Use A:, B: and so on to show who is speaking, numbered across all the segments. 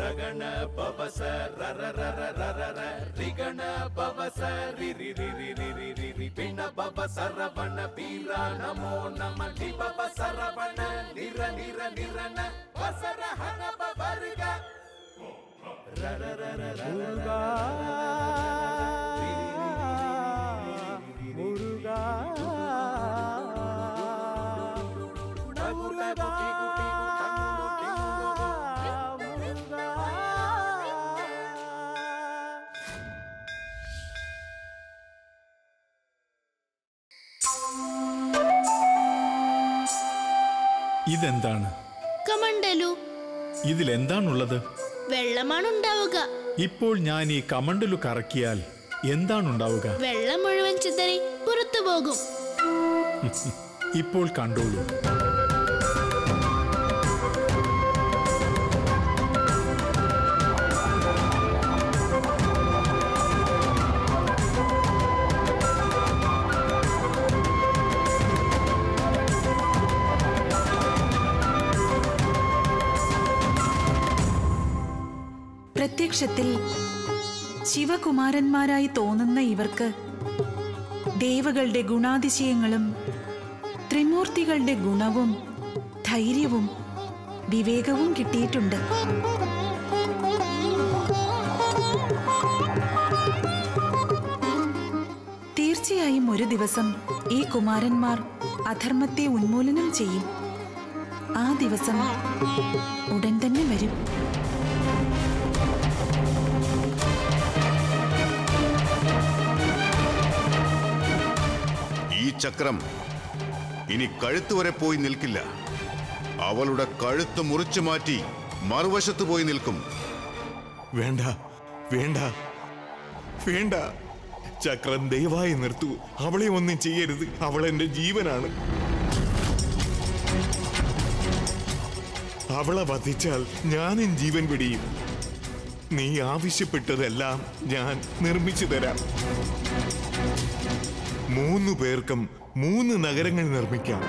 A: ರಗಣ ಪವಸ ರರ ರರ ರರ ರ ರಿಗಣ ಪವಸ ರಿ ರಿ ರಿ ರಿ ರಿ ರಿ ರಿ ರಿ ಪಿಣ ಪವ ಸರವಣ ಪೀರ ನಮೋ ನಮ ಲಿ ಪವ ಸರವಣ ನಿರ ನಿರ ನಿರನ ವಸರ ಹನ ಪವರ್ಗ ರರ ರರ ರರ
B: முருகா முருகா முருகா முருகா
C: ഇതെന്താണ്
D: കമണ്ടലു
C: ഇതിലെന്താണുള്ളത്
D: വെള്ളമാണ് ഉണ്ടാവുക
C: ഇപ്പോൾ ഞാൻ ഈ കമണ്ടലു കറക്കിയാൽ എന്താണുണ്ടാവുക
D: വെള്ളം മുഴുവൻ ചിതറി പുറത്തു പോകും
C: ഇപ്പോൾ കണ്ടോളൂ
E: പ്രത്യക്ഷത്തിൽ ശിവകുമാരന്മാരായി തോന്നുന്ന ഇവർക്ക് ദേവകളുടെ ഗുണാതിശയങ്ങളും ത്രിമൂർത്തികളുടെ ഗുണവും ധൈര്യവും വിവേകവും കിട്ടിയിട്ടുണ്ട് തീർച്ചയായും ഒരു ദിവസം ഈ കുമാരന്മാർ അധർമ്മത്തെ ഉന്മൂലനം ചെയ്യും ആ ദിവസം ഉടൻ തന്നെ വരും
F: ഈ ചക്രം ഇനി കഴുത്ത് വരെ പോയി നിൽക്കില്ല അവളുടെ കഴുത്ത് മുറിച്ചു മാറ്റി മറുവശത്ത് പോയി നിൽക്കും
G: വേണ്ട വേണ്ട വേണ്ട ചക്രം ദയവായി നിർത്തൂ അവളെ ഒന്നും ചെയ്യരുത് അവൾ എന്റെ ജീവനാണ് അവളെ വധിച്ചാൽ ഞാനും ജീവൻ പിടിയും നീ ആവശ്യപ്പെട്ടതെല്ലാം ഞാൻ നിർമ്മിച്ചു തരാം മൂന്ന് പേർക്കും മൂന്ന് നഗരങ്ങൾ നിർമ്മിക്കാം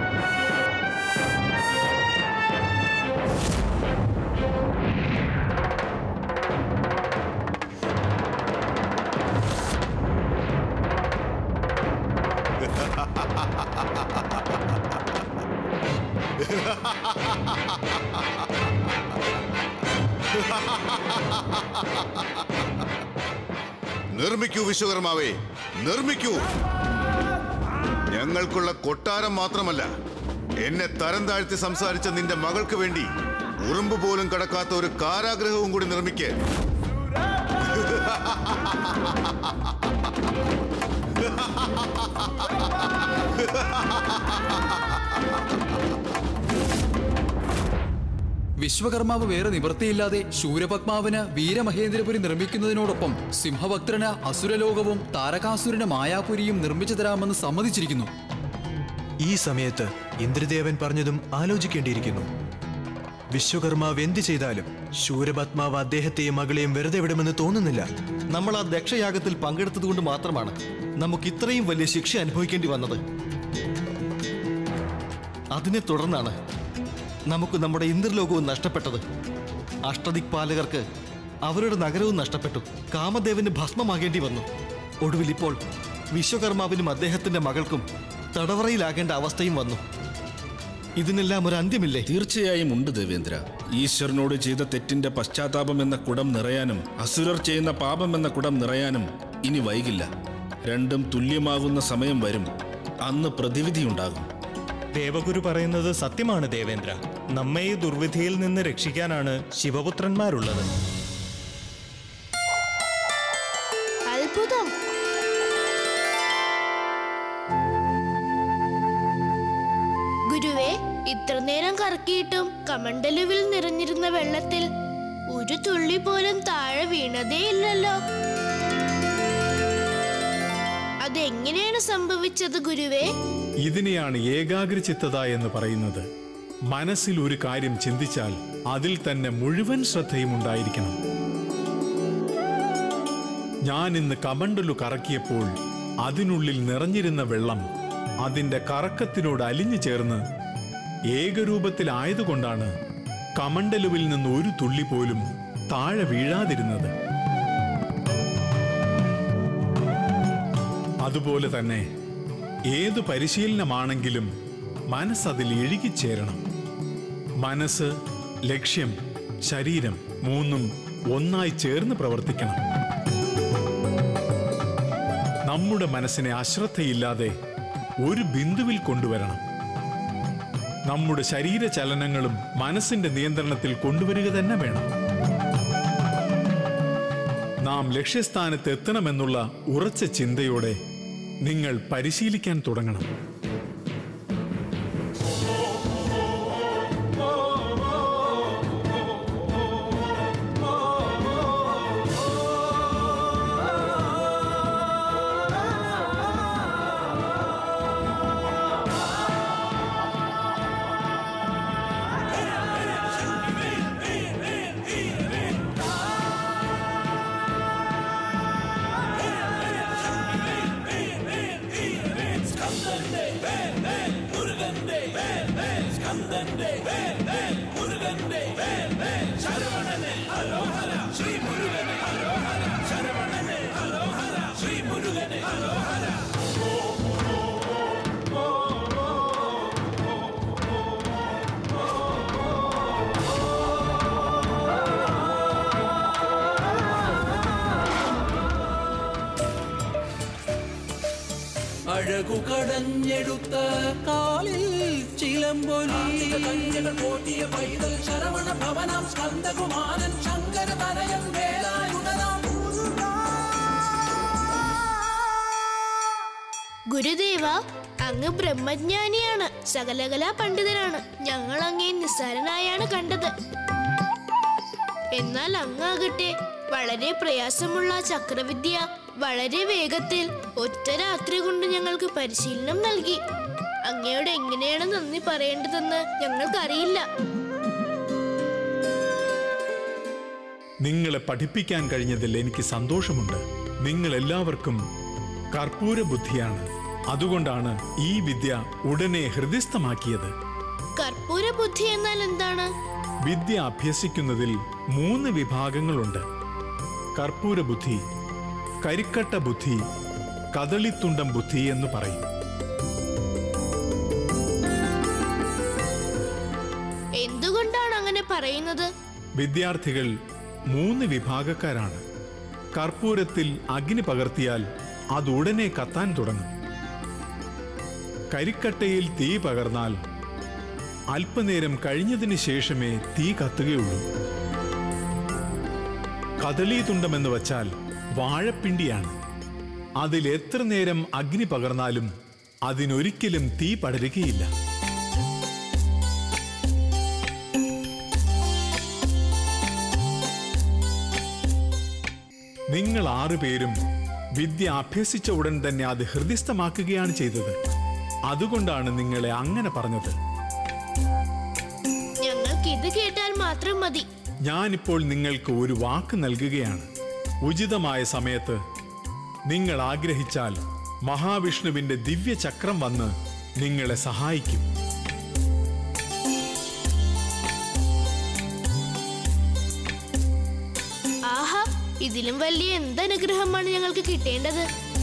F: നിർമ്മിക്കൂ വിശ്വകർമാവേ നിർമ്മിക്കൂ ഞങ്ങൾക്കുള്ള കൊട്ടാരം മാത്രമല്ല എന്നെ തരം താഴ്ത്തി സംസാരിച്ച നിന്റെ മകൾക്ക് വേണ്ടി ഉറുമ്പ് പോലും കടക്കാത്ത ഒരു കാരാഗ്രഹവും കൂടി നിർമ്മിക്കേ
H: വിശ്വകർമാവ് വേറെ നിവൃത്തിയില്ലാതെ ശൂരപത്മാവിന് വീരമഹേന്ദ്രപുരി നിർമ്മിക്കുന്നതിനോടൊപ്പം സിംഹഭക്തന് അസുരലോകവും താരകാസുരന് മായാപുരിയും നിർമ്മിച്ചു തരാമെന്ന് സമ്മതിച്ചിരിക്കുന്നു
I: ഈ സമയത്ത് ഇന്ദ്രദേവൻ പറഞ്ഞതും ആലോചിക്കേണ്ടിയിരിക്കുന്നു വിശ്വകർമാവ് എന്ത് ചെയ്താലും ശൂരപത്മാവ് അദ്ദേഹത്തെയും മകളെയും വെറുതെ വിടുമെന്ന് തോന്നുന്നില്ല
J: നമ്മൾ ആ ദക്ഷയാഗത്തിൽ പങ്കെടുത്തതുകൊണ്ട് മാത്രമാണ് നമുക്ക് ഇത്രയും വലിയ ശിക്ഷ അനുഭവിക്കേണ്ടി വന്നത് അതിനെ തുടർന്നാണ് നമുക്ക് നമ്മുടെ ഇന്ദ്രലോകവും നഷ്ടപ്പെട്ടത് അഷ്ടദിക്പാലകർക്ക് അവരുടെ നഗരവും നഷ്ടപ്പെട്ടു കാമദേവന് ഭസ്മമാകേണ്ടി വന്നു ഒടുവിൽ ഇപ്പോൾ വിശ്വകർമാവിനും അദ്ദേഹത്തിന്റെ മകൾക്കും തടവറയിലാകേണ്ട അവസ്ഥയും വന്നു ഇതിനെല്ലാം ഒരു അന്ത്യമില്ലേ
K: തീർച്ചയായും ഉണ്ട് ദേവേന്ദ്ര ഈശ്വരനോട് ചെയ്ത തെറ്റിന്റെ പശ്ചാത്താപം എന്ന കുടം നിറയാനും അസുരർ ചെയ്യുന്ന പാപം എന്ന കുടം നിറയാനും ഇനി വൈകില്ല രണ്ടും തുല്യമാകുന്ന സമയം വരും അന്ന് പ്രതിവിധിയുണ്ടാകും
B: ദേവഗുരു പറയുന്നത് സത്യമാണ് ദേവേന്ദ്ര നമ്മെ ഈ ദുർവിധിയിൽ നിന്ന് രക്ഷിക്കാനാണ് ശിവപുത്രന്മാരുള്ളത്
D: അത്ഭുതം ഗുരുവേ ഇത്ര നേരം കറക്കിയിട്ടും കമണ്ടലുവിൽ നിറഞ്ഞിരുന്ന വെള്ളത്തിൽ ഒരു തുള്ളി പോലും താഴെ വീണതേ ഇല്ലല്ലോ അതെങ്ങനെയാണ് സംഭവിച്ചത് ഗുരുവേ
C: ഇതിനെയാണ് ഏകാഗ്രചിത്തത എന്ന് പറയുന്നത് മനസ്സിൽ ഒരു കാര്യം ചിന്തിച്ചാൽ അതിൽ തന്നെ മുഴുവൻ ശ്രദ്ധയും ഉണ്ടായിരിക്കണം ഞാൻ ഇന്ന് കമണ്ടലു കറക്കിയപ്പോൾ അതിനുള്ളിൽ നിറഞ്ഞിരുന്ന വെള്ളം അതിന്റെ കറക്കത്തിനോട് അലിഞ്ഞു ചേർന്ന് ഏകരൂപത്തിലായതുകൊണ്ടാണ് കമണ്ടലുവിൽ നിന്ന് ഒരു തുള്ളി പോലും താഴെ വീഴാതിരുന്നത് അതുപോലെ തന്നെ ഏതു പരിശീലനമാണെങ്കിലും മനസ്സതിൽ ഇഴുകിച്ചേരണം മനസ്സ് ലക്ഷ്യം ശരീരം മൂന്നും ഒന്നായി ചേർന്ന് പ്രവർത്തിക്കണം നമ്മുടെ മനസ്സിനെ അശ്രദ്ധയില്ലാതെ ഒരു ബിന്ദുവിൽ കൊണ്ടുവരണം നമ്മുടെ ശരീര ചലനങ്ങളും മനസ്സിന്റെ നിയന്ത്രണത്തിൽ കൊണ്ടുവരിക തന്നെ വേണം നാം ലക്ഷ്യസ്ഥാനത്ത് എത്തണമെന്നുള്ള ഉറച്ച ചിന്തയോടെ നിങ്ങൾ പരിശീലിക്കാൻ തുടങ്ങണം
L: അഴകു കടഞ്ഞെടുത്ത കാലിൽ ചിലമ്പൊലി കന്യകൾ പോറ്റിയ പൈതൽ ശരവണ ഭവനം സ്കന്ദകുമാരൻ ശങ്കര തനയൻ വേലായുധനാം
D: ഗുരുദേവ അങ്ങ് ബ്രഹ്മജ്ഞാനിയാണ് സകലകലാ പണ്ഡിതനാണ് ഞങ്ങൾ അങ്ങേ നിസ്സാരനായാണ് കണ്ടത് എന്നാൽ അങ്ങാകട്ടെ വളരെ പ്രയാസമുള്ള ചക്രവിദ്യ വളരെ വേഗത്തിൽ ഒറ്റ രാത്രി കൊണ്ട് ഞങ്ങൾക്ക് പരിശീലനം നൽകി അങ്ങയോട് എങ്ങനെയാണ് നന്ദി പറയേണ്ടതെന്ന് ഞങ്ങൾക്കറിയില്ല
C: നിങ്ങളെ പഠിപ്പിക്കാൻ കഴിഞ്ഞതിൽ എനിക്ക് സന്തോഷമുണ്ട് നിങ്ങൾ എല്ലാവർക്കും കർപ്പൂര ബുദ്ധിയാണ് അതുകൊണ്ടാണ് ഈ വിദ്യ ഉടനെ ഹൃദയസ്ഥമാക്കിയത്
D: കർപ്പൂര ബുദ്ധി എന്നാൽ എന്താണ്
C: വിദ്യ അഭ്യസിക്കുന്നതിൽ മൂന്ന് വിഭാഗങ്ങളുണ്ട് കർപ്പൂര ബുദ്ധി കരിക്കട്ട ബുദ്ധി കദളിത്തുണ്ടം ബുദ്ധി എന്ന് പറയും
D: എന്തുകൊണ്ടാണ് അങ്ങനെ പറയുന്നത്
C: വിദ്യാർത്ഥികൾ മൂന്ന് വിഭാഗക്കാരാണ് കർപ്പൂരത്തിൽ അഗ്നി പകർത്തിയാൽ അത് ഉടനെ കത്താൻ തുടങ്ങും കരിക്കട്ടയിൽ തീ പകർന്നാൽ അല്പനേരം കഴിഞ്ഞതിന് ശേഷമേ തീ കത്തുകയുള്ളൂ കദളീതുണ്ടം എന്ന് വച്ചാൽ വാഴപ്പിണ്ടിയാണ് അതിൽ എത്ര നേരം അഗ്നി പകർന്നാലും അതിനൊരിക്കലും തീ പടരുകയില്ല നിങ്ങൾ ആറുപേരും വിദ്യ അഭ്യസിച്ച ഉടൻ തന്നെ അത് ഹൃദയസ്ഥമാക്കുകയാണ് ചെയ്തത് അതുകൊണ്ടാണ് നിങ്ങളെ അങ്ങനെ പറഞ്ഞത്
D: ഞങ്ങൾക്ക് ഇത് കേട്ടാൽ മാത്രം മതി
C: ഞാനിപ്പോൾ നിങ്ങൾക്ക് ഒരു വാക്ക് നൽകുകയാണ് ഉചിതമായ സമയത്ത് നിങ്ങൾ ആഗ്രഹിച്ചാൽ മഹാവിഷ്ണുവിന്റെ ദിവ്യ ചക്രം വന്ന് നിങ്ങളെ സഹായിക്കും
D: ആഹാ ഇതിലും വലിയ എന്തനുഗ്രഹമാണ് ഞങ്ങൾക്ക് കിട്ടേണ്ടത്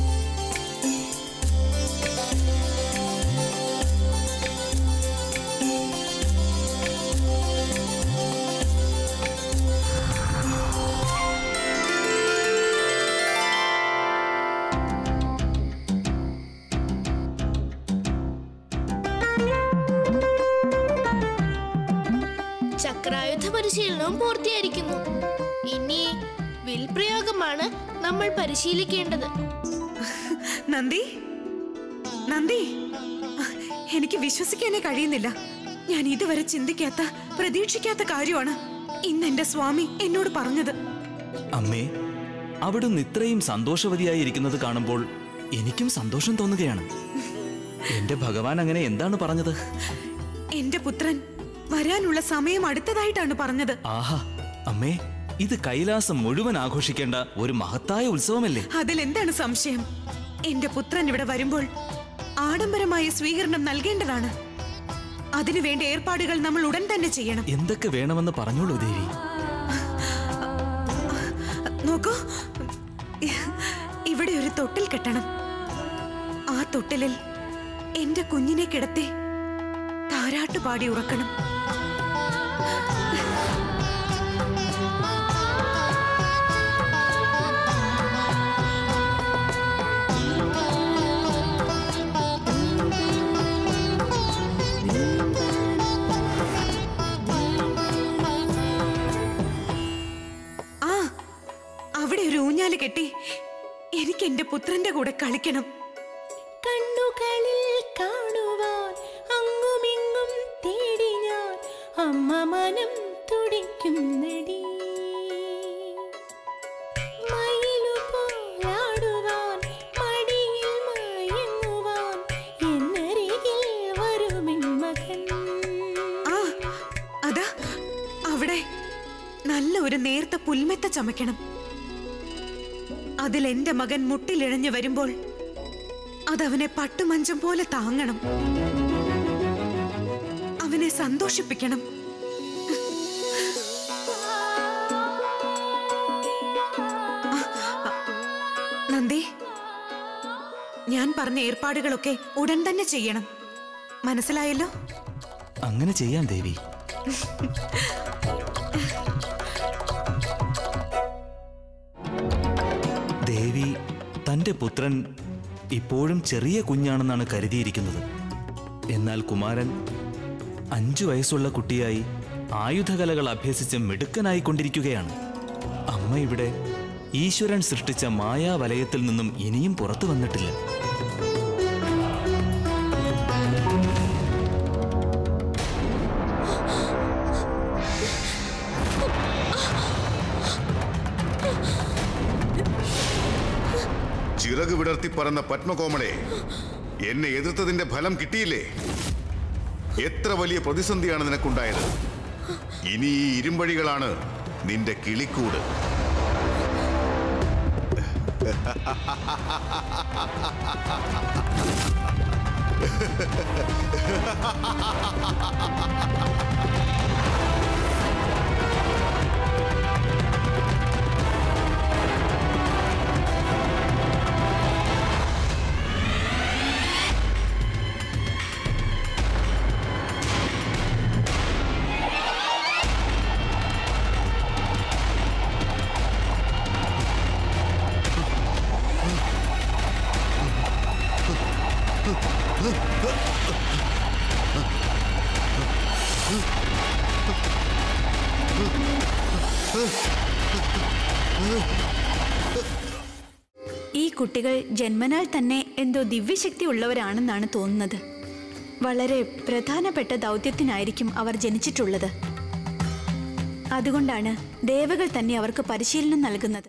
D: ചക്രായുധ പരിശീലനവും പൂർത്തിയായിരിക്കുന്നു ഇനി വിൽപ്രയോഗമാണ് നമ്മൾ പരിശീലിക്കേണ്ടത്
E: നന്ദി നന്ദി എനിക്ക് വിശ്വസിക്കാനേ കഴിയുന്നില്ല ഞാൻ ഇതുവരെ ചിന്തിക്കാത്ത പ്രതീക്ഷിക്കാത്ത കാര്യമാണ് ഇന്ന് എന്റെ സ്വാമി എന്നോട് പറഞ്ഞത്
M: അമ്മേ അവിടുന്ന് ഇത്രയും സന്തോഷവതിയായി ഇരിക്കുന്നത് കാണുമ്പോൾ എനിക്കും സന്തോഷം തോന്നുകയാണ് എന്റെ ഭഗവാൻ അങ്ങനെ എന്താണ് പറഞ്ഞത്
E: എന്റെ പുത്രൻ വരാനുള്ള സമയം അടുത്തതായിട്ടാണ് പറഞ്ഞത്
M: ആഹാ അമ്മേ ഇത് കൈലാസം മുഴുവൻ ആഘോഷിക്കേണ്ട ഒരു മഹത്തായ ഉത്സവമല്ലേ
E: അതിൽ എന്താണ് സംശയം എന്റെ പുത്രൻ ഇവിടെ വരുമ്പോൾ ആഡംബരമായ സ്വീകരണം നൽകേണ്ടതാണ് അതിനുവേണ്ട ഏർപ്പാടുകൾ നമ്മൾ ഉടൻ തന്നെ ചെയ്യണം
M: എന്തൊക്കെ വേണമെന്ന് പറഞ്ഞോളൂ ദേവി
E: നോക്കൂ ഇവിടെ ഒരു തൊട്ടിൽ കെട്ടണം ആ തൊട്ടിലിൽ എന്റെ കുഞ്ഞിനെ കിടത്തി താരാട്ടുപാടി ഉറക്കണം ആ അവിടെ ഒരു ഊഞ്ഞാല് കെട്ടി എനിക്ക് എന്റെ പുത്രന്റെ കൂടെ കളിക്കണം
N: കണ്ണുകളിൽ കാണുവാൻ അങ്ങുമിങ്ങും തേടി ഞാൻ അമ്മ മനം തുടിക്കുന്നടി മയിലുപോലാടുവാൻ മടിയിൽ മയങ്ങുവാൻ എന്നരികിൽ വരുമിൻ മകൻ
E: ആ അതാ അവിടെ നല്ല ഒരു നേർത്ത പുൽമെത്ത ചമയ്ക്കണം അതിൽ എന്റെ മകൻ മുട്ടിലിഴഞ്ഞു വരുമ്പോൾ അതവനെ പട്ടുമഞ്ചം പോലെ താങ്ങണം അവനെ സന്തോഷിപ്പിക്കണം ആ, ആ, നന്ദി ഞാൻ പറഞ്ഞ ഏർപ്പാടുകളൊക്കെ ഉടൻ തന്നെ ചെയ്യണം മനസ്സിലായല്ലോ
M: അങ്ങനെ ചെയ്യാം ദേവി ദേവി തന്റെ പുത്രൻ ഇപ്പോഴും ചെറിയ കുഞ്ഞാണെന്നാണ് കരുതിയിരിക്കുന്നത് എന്നാൽ കുമാരൻ അഞ്ചു വയസ്സുള്ള കുട്ടിയായി ആയുധകലകൾ അഭ്യസിച്ച് മിടുക്കനായിക്കൊണ്ടിരിക്കുകയാണ് അമ്മ ഇവിടെ ഈശ്വരൻ സൃഷ്ടിച്ച മായാവലയത്തിൽ നിന്നും ഇനിയും പുറത്തു വന്നിട്ടില്ല
F: ചിറക് വിടർത്തി പറന്ന പത്മകോമളെ എന്നെ എതിർത്തതിന്റെ ഫലം കിട്ടിയില്ലേ എത്ര വലിയ പ്രതിസന്ധിയാണ് നിനക്കുണ്ടായത് ഇനി ഈ ഇരുമ്പഴികളാണ് നിന്റെ കിളിക്കൂട്
O: ഈ കുട്ടികൾ ജന്മനാൽ തന്നെ എന്തോ ദിവ്യശക്തി ഉള്ളവരാണെന്നാണ് തോന്നുന്നത് വളരെ പ്രധാനപ്പെട്ട ദൗത്യത്തിനായിരിക്കും അവർ ജനിച്ചിട്ടുള്ളത് അതുകൊണ്ടാണ് ദേവകൾ തന്നെ അവർക്ക് പരിശീലനം നൽകുന്നത്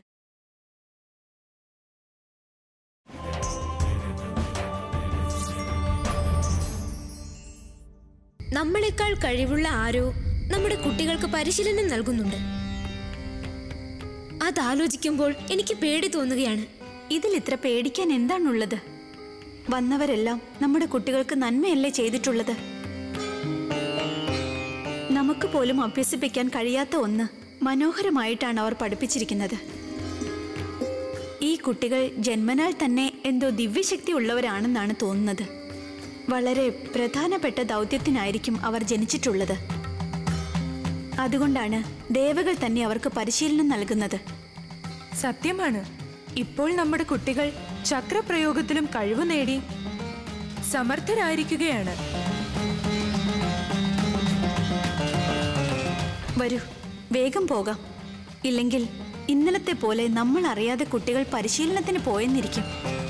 P: നമ്മളെക്കാൾ കഴിവുള്ള ആരോ നമ്മുടെ കുട്ടികൾക്ക് പരിശീലനം നൽകുന്നുണ്ട് അതാലോചിക്കുമ്പോൾ എനിക്ക് പേടി തോന്നുകയാണ്
O: ഇതിൽ ഇത്ര പേടിക്കാൻ എന്താണുള്ളത് വന്നവരെല്ലാം നമ്മുടെ കുട്ടികൾക്ക് നന്മയല്ലേ ചെയ്തിട്ടുള്ളത് നമുക്ക് പോലും അഭ്യസിപ്പിക്കാൻ കഴിയാത്ത ഒന്ന് മനോഹരമായിട്ടാണ് അവർ പഠിപ്പിച്ചിരിക്കുന്നത് ഈ കുട്ടികൾ ജന്മനാൽ തന്നെ എന്തോ ദിവ്യശക്തി ഉള്ളവരാണെന്നാണ് തോന്നുന്നത് വളരെ പ്രധാനപ്പെട്ട ദൗത്യത്തിനായിരിക്കും അവർ ജനിച്ചിട്ടുള്ളത് അതുകൊണ്ടാണ് ദേവകൾ തന്നെ അവർക്ക് പരിശീലനം നൽകുന്നത്
E: സത്യമാണ് ഇപ്പോൾ നമ്മുടെ കുട്ടികൾ ചക്രപ്രയോഗത്തിലും കഴിവ് നേടി സമർത്ഥരായിരിക്കുകയാണ്
O: വരൂ വേഗം പോകാം ഇല്ലെങ്കിൽ ഇന്നലത്തെ പോലെ നമ്മൾ അറിയാതെ കുട്ടികൾ പരിശീലനത്തിന് പോയെന്നിരിക്കും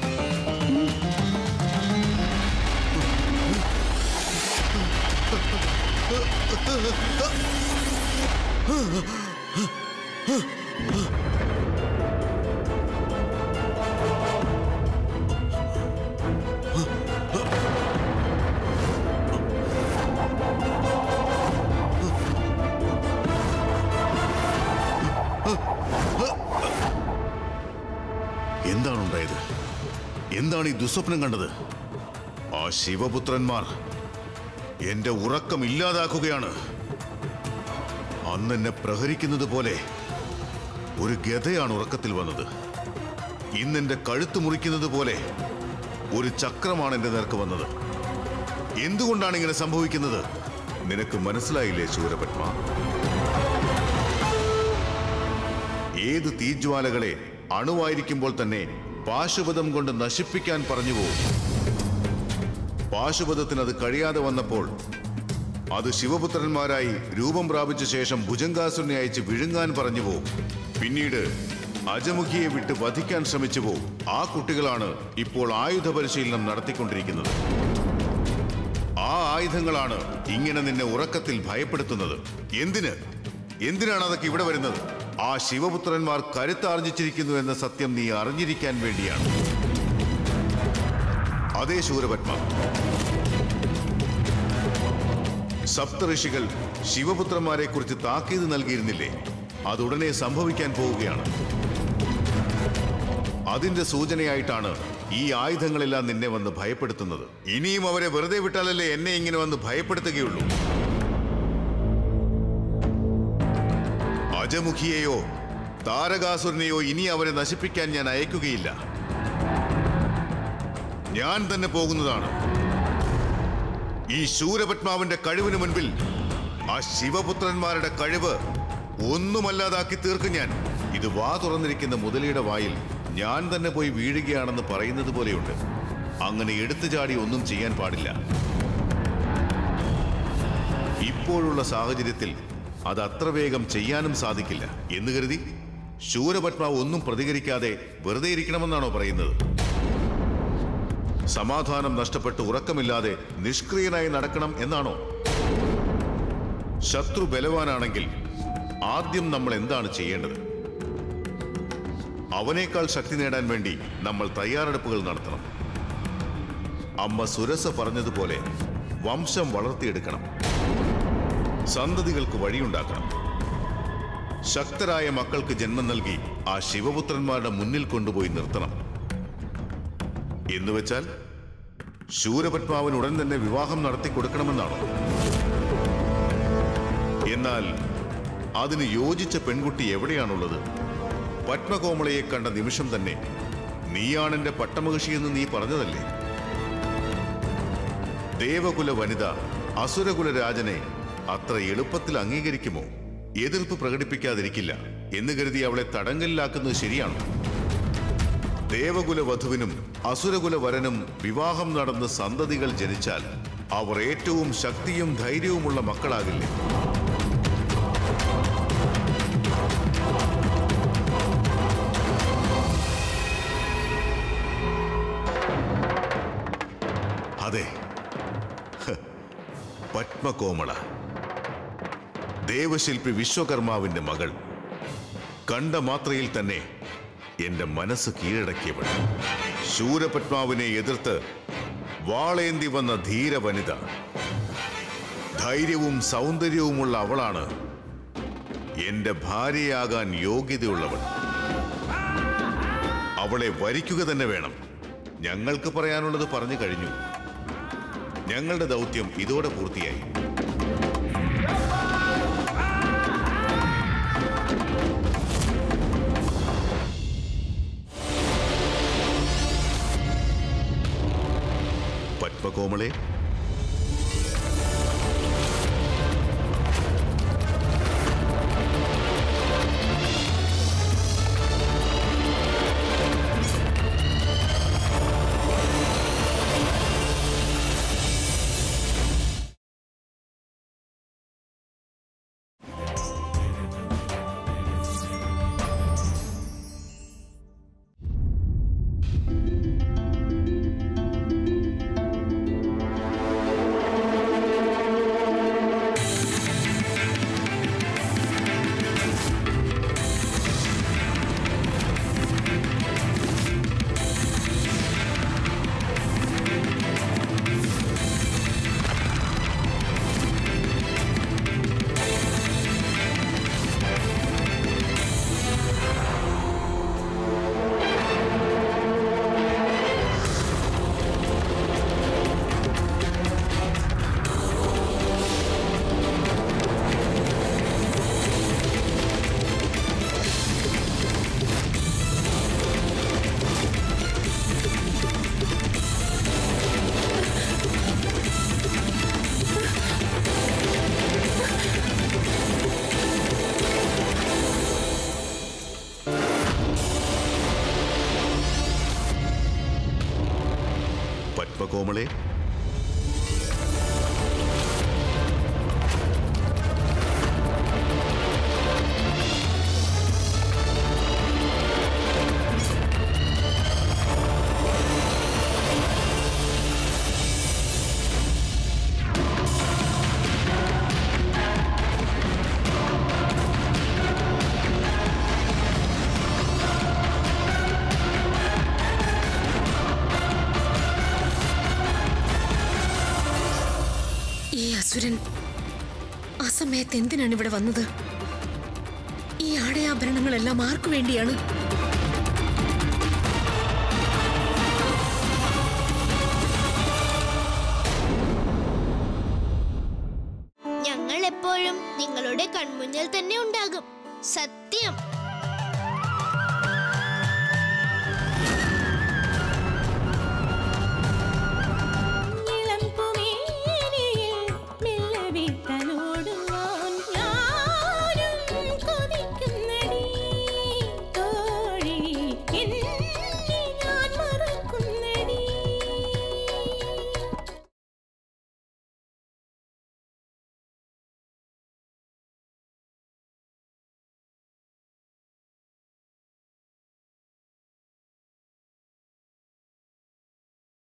F: എന്താണ് ഉണ്ടായത് എന്താണ് ഈ ദുസ്വപ്നം കണ്ടത് ആ ശിവപുത്രന്മാർ എന്റെ ഉറക്കം ഇല്ലാതാക്കുകയാണ് അന്ന് എന്നെ പ്രഹരിക്കുന്നത് പോലെ ഒരു ഗതയാണ് ഉറക്കത്തിൽ വന്നത് ഇന്നെന്റെ കഴുത്ത് മുറിക്കുന്നത് പോലെ ഒരു ചക്രമാണ് എന്റെ നേർക്ക് വന്നത് എന്തുകൊണ്ടാണ് ഇങ്ങനെ സംഭവിക്കുന്നത് നിനക്ക് മനസ്സിലായില്ലേ ശൂരപത്മ ഏത് തീജ്വാലകളെ അണുവായിരിക്കുമ്പോൾ തന്നെ പാശുപതം കൊണ്ട് നശിപ്പിക്കാൻ പറഞ്ഞു പോകും പാശുപതത്തിന് അത് കഴിയാതെ വന്നപ്പോൾ അത് ശിവപുത്രന്മാരായി രൂപം പ്രാപിച്ച ശേഷം ഭുജങ്കാസുരനെ അയച്ച് വിഴുങ്ങാൻ പറഞ്ഞു പോകും പിന്നീട് അജമുഖിയെ വിട്ട് വധിക്കാൻ ശ്രമിച്ചു പോകും ആ കുട്ടികളാണ് ഇപ്പോൾ ആയുധ പരിശീലനം നടത്തിക്കൊണ്ടിരിക്കുന്നത് ആ ആയുധങ്ങളാണ് ഇങ്ങനെ നിന്നെ ഉറക്കത്തിൽ ഭയപ്പെടുത്തുന്നത് എന്തിന് എന്തിനാണ് അതൊക്കെ ഇവിടെ വരുന്നത് ആ ശിവപുത്രന്മാർ കരുത്താർജിച്ചിരിക്കുന്നു എന്ന സത്യം നീ അറിഞ്ഞിരിക്കാൻ വേണ്ടിയാണ് അതേ ശൂരപത്മ സപ്തഋഷികൾ ശിവപുത്രന്മാരെ കുറിച്ച് താക്കീത് നൽകിയിരുന്നില്ലേ അതുടനെ സംഭവിക്കാൻ പോവുകയാണ് അതിന്റെ സൂചനയായിട്ടാണ് ഈ ആയുധങ്ങളെല്ലാം നിന്നെ വന്ന് ഭയപ്പെടുത്തുന്നത് ഇനിയും അവരെ വെറുതെ വിട്ടാലല്ലേ എന്നെ ഇങ്ങനെ വന്ന് ഭയപ്പെടുത്തുകയുള്ളൂ അജമുഖിയെയോ താരകാസുരനെയോ ഇനി അവരെ നശിപ്പിക്കാൻ ഞാൻ അയക്കുകയില്ല ഞാൻ തന്നെ പോകുന്നതാണ് ഈ ശൂരപത്മാവിന്റെ കഴിവിന് മുൻപിൽ ആ ശിവപുത്രന്മാരുടെ കഴിവ് ഒന്നുമല്ലാതാക്കി തീർക്കും ഞാൻ ഇത് വാ തുറന്നിരിക്കുന്ന മുതലയുടെ വായിൽ ഞാൻ തന്നെ പോയി വീഴുകയാണെന്ന് പറയുന്നത് പോലെയുണ്ട് അങ്ങനെ എടുത്തു ചാടി ഒന്നും ചെയ്യാൻ പാടില്ല ഇപ്പോഴുള്ള സാഹചര്യത്തിൽ അത് അത്ര വേഗം ചെയ്യാനും സാധിക്കില്ല എന്ന് കരുതി ശൂരപത്മാവ് ഒന്നും പ്രതികരിക്കാതെ വെറുതെ ഇരിക്കണമെന്നാണോ പറയുന്നത് സമാധാനം നഷ്ടപ്പെട്ട് ഉറക്കമില്ലാതെ നിഷ്ക്രിയനായി നടക്കണം എന്നാണോ ശത്രു ബലവാനാണെങ്കിൽ ആദ്യം നമ്മൾ എന്താണ് ചെയ്യേണ്ടത് അവനേക്കാൾ ശക്തി നേടാൻ വേണ്ടി നമ്മൾ തയ്യാറെടുപ്പുകൾ നടത്തണം അമ്മ സുരസ പറഞ്ഞതുപോലെ വംശം വളർത്തിയെടുക്കണം സന്തതികൾക്ക് വഴിയുണ്ടാക്കണം ശക്തരായ മക്കൾക്ക് ജന്മം നൽകി ആ ശിവപുത്രന്മാരുടെ മുന്നിൽ കൊണ്ടുപോയി നിർത്തണം എന്നുവെച്ചാൽ ശൂരപത്മാവിന് ഉടൻ തന്നെ വിവാഹം നടത്തി കൊടുക്കണമെന്നാണോ എന്നാൽ അതിന് യോജിച്ച പെൺകുട്ടി എവിടെയാണുള്ളത് പത്മകോമളയെ കണ്ട നിമിഷം തന്നെ നീയാണെന്റെ പട്ടമഹിഷിയെന്ന് നീ പറഞ്ഞതല്ലേ ദേവകുല വനിത അസുരകുല രാജനെ അത്ര എളുപ്പത്തിൽ അംഗീകരിക്കുമോ എതിർപ്പ് പ്രകടിപ്പിക്കാതിരിക്കില്ല എന്ന് കരുതി അവളെ തടങ്കലിലാക്കുന്നത് ശരിയാണോ ദേവകുല വധുവിനും അസുരകുല വരനും വിവാഹം നടന്ന് സന്തതികൾ ജനിച്ചാൽ അവർ ഏറ്റവും ശക്തിയും ധൈര്യവുമുള്ള മക്കളാകില്ലേ അതെ ഹ്, പത്മകോമള ദേവശില്പി വിശ്വകർമാവിന്റെ മകൾ കണ്ട മാത്രയിൽ തന്നെ എന്റെ മനസ്സ് കീഴടക്കിയവൾ ശൂരപത്മാവിനെ എതിർത്ത് വാളേന്തി വന്ന ധീര വനിത ധൈര്യവും സൗന്ദര്യവുമുള്ള അവളാണ് എന്റെ ഭാര്യയാകാൻ യോഗ്യതയുള്ളവൾ അവളെ വരിക്കുക തന്നെ വേണം ഞങ്ങൾക്ക് പറയാനുള്ളത് പറഞ്ഞു കഴിഞ്ഞു ഞങ്ങളുടെ ദൗത്യം ഇതോടെ പൂർത്തിയായി പത്മകോമളെ പത്മകോമളെ
Q: ഈ അസുരൻ ആ സമയത്ത് എന്തിനാണ് ഇവിടെ വന്നത് ഈ ആടയാഭരണങ്ങളെല്ലാം ആർക്കു വേണ്ടിയാണ്
D: ഞങ്ങൾ എപ്പോഴും നിങ്ങളുടെ കൺമുന്നിൽ തന്നെ ഉണ്ടാകും സത്യം